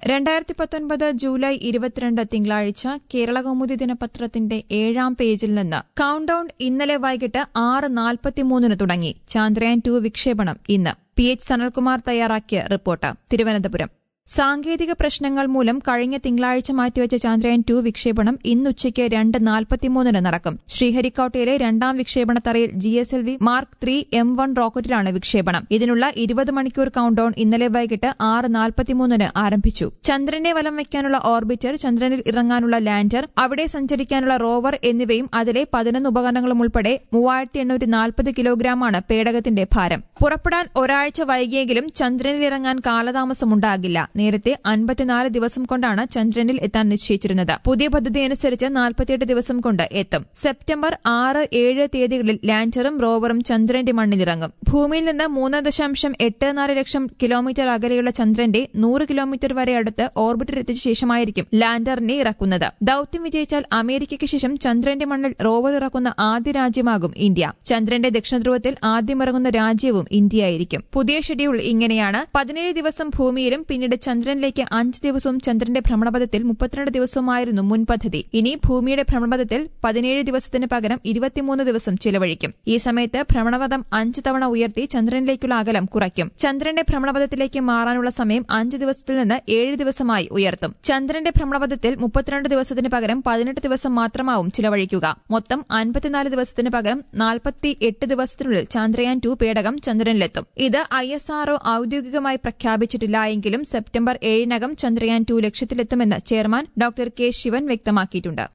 രണ്ടായിരത്തി പത്തൊൻപത് ജൂലൈ ഇരുപത്തിരണ്ട് തിങ്കളാഴ്ച കേരളകൗമുദി ദിനപത്രത്തിന്റെ ഏഴാം പേജിൽ നിന്ന് കൌണ്ട് ഡൌൺ ഇന്നലെ വൈകിട്ട് ആറ് നാൽപ്പത്തിമൂന്നിന് തുടങ്ങി ചാന്ദ്രയാൻ ടു വിക്ഷേപണം ഇന്ന് പി എച്ച് സനൽകുമാർ തയ്യാറാക്കിയ റിപ്പോർട്ട് തിരുവനന്തപുരം സാങ്കേതിക പ്രശ്നങ്ങൾ മൂലം കഴിഞ്ഞ തിങ്കളാഴ്ച മാറ്റിവെച്ച ചാന്ദ്രയാൻ ടു വിക്ഷേപണം ഇന്നുച്ചയ്ക്ക് രണ്ട് നാൽപ്പത്തിമൂന്നിന് നടക്കും ശ്രീഹരിക്കോട്ടയിലെ രണ്ടാം വിക്ഷേപണ തറയിൽ G S L V mark three M one റോക്കറ്റിലാണ് വിക്ഷേപണം ഇതിനുള്ള ഇരുപത് മണിക്കൂർ കൌണ്ട് ഡൌൺ ഇന്നലെ വൈകിട്ട് ആറ് നാൽപ്പത്തിമൂന്നിന് ആരംഭിച്ചു ചന്ദ്രനെ വലം വയ്ക്കാനുള്ള ഓർബിറ്റർ ചന്ദ്രനിൽ ഇറങ്ങാനുള്ള ലാൻഡർ അവിടെ സഞ്ചരിക്കാനുള്ള റോവർ എന്നിവയും അതിലെ പതിനൊന്ന് ഉപകരണങ്ങളും ഉൾപ്പെടെ മൂവായിരത്തി എണ്ണൂറ്റി നാൽപ്പത് കിലോഗ്രാമാണ് പേടകത്തിന്റെ ഭാരം പുറപ്പെടാൻ ഒരാഴ്ച വൈകിയെങ്കിലും ചന്ദ്രനിൽ ഇറങ്ങാൻ കാലതാമസമുണ്ടാകില്ല നേരത്തെ അൻപത്തിനാല് ദിവസം കൊണ്ടാണ് ചന്ദ്രനിൽ എത്താൻ നിശ്ചയിച്ചിരുന്നത് പുതിയ പദ്ധതി അനുസരിച്ച് നാൽപ്പത്തിയെട്ട് ദിവസം കൊണ്ട് എത്തും സെപ്റ്റംബർ ആറ് ഏഴ് തീയതികളിൽ ലാൻഡറും റോവറും ചന്ദ്രന്റെ മണ്ണിലിറങ്ങും ഭൂമിയിൽ നിന്ന് മൂന്ന് ദശാംശം എട്ട് നാല് ലക്ഷം കിലോമീറ്റർ അകലെയുള്ള ചന്ദ്രന്റെ നൂറ് കിലോമീറ്റർ വരെ അടുത്ത് ഓർബിറ്റർ എത്തിച്ച ശേഷമായിരിക്കും ലാൻഡറിനെ ഇറക്കുന്നത് ദൌത്യം വിജയിച്ചാൽ അമേരിക്കയ്ക്ക് ശേഷം ചന്ദ്രന്റെ മണ്ണിൽ റോവർ ഇറക്കുന്ന ആദ്യ രാജ്യമാകും ഇന്ത്യ ചന്ദ്രന്റെ ദക്ഷിണധ്രുവത്തിൽ ആദ്യം ഇറങ്ങുന്ന രാജ്യവും ഇന്ത്യയായിരിക്കും പുതിയ ഷെഡ്യൂൾ ഇങ്ങനെയാണ് പതിനേഴ് ദിവസം ഭൂമിയിലും പിന്നീട് ചന്ദ്രനിലേക്ക് അഞ്ച് ദിവസവും ചന്ദ്രന്റെ ഭ്രമണപഥത്തിൽ മുപ്പത്തിരണ്ട് ദിവസവുമായിരുന്നു മുൻ പദ്ധതി ഇനി ഭൂമിയുടെ ഭ്രമണപഥത്തിൽ പതിനേഴ് ദിവസത്തിന് പകരം ഇരുപത്തിമൂന്ന് ദിവസം ചിലവഴിക്കും ഈ സമയത്ത് ഭ്രമണപഥം അഞ്ച് തവണ ഉയർത്തി ചന്ദ്രനിലേക്കുള്ള അകലം കുറയ്ക്കും ചന്ദ്രന്റെ ഭ്രമണപഥത്തിലേക്ക് മാറാനുള്ള സമയം അഞ്ച് ദിവസത്തിൽ നിന്ന് ഏഴ് ദിവസമായി ഉയർത്തും ചന്ദ്രന്റെ ഭ്രമണപഥത്തിൽ മുപ്പത്തിരണ്ട് ദിവസത്തിന് പകരം പതിനെട്ട് ദിവസം മാത്രമാവും ചിലവഴിക്കുക മൊത്തം അൻപത്തിനാല് ദിവസത്തിന് പകരം നാൽപ്പത്തി എട്ട് ദിവസത്തിനുള്ളിൽ ചന്ദ്രയാൻ ടു പേടകം ചന്ദ്രനിലെത്തും ഇത് ഐ എസ് ആർഒ ഔദ്യോഗികമായി പ്രഖ്യാപിച്ചിട്ടില്ല എങ്കിലും സെപ്റ്റംബർ ഏഴിനകം ചന്ദ്രയാൻ ടു ലക്ഷ്യത്തിലെത്തുമെന്ന് ചെയർമാൻ ഡോക്ടർ കെ ശിവൻ വ്യക്തമാക്കിയിട്ടുണ്ട്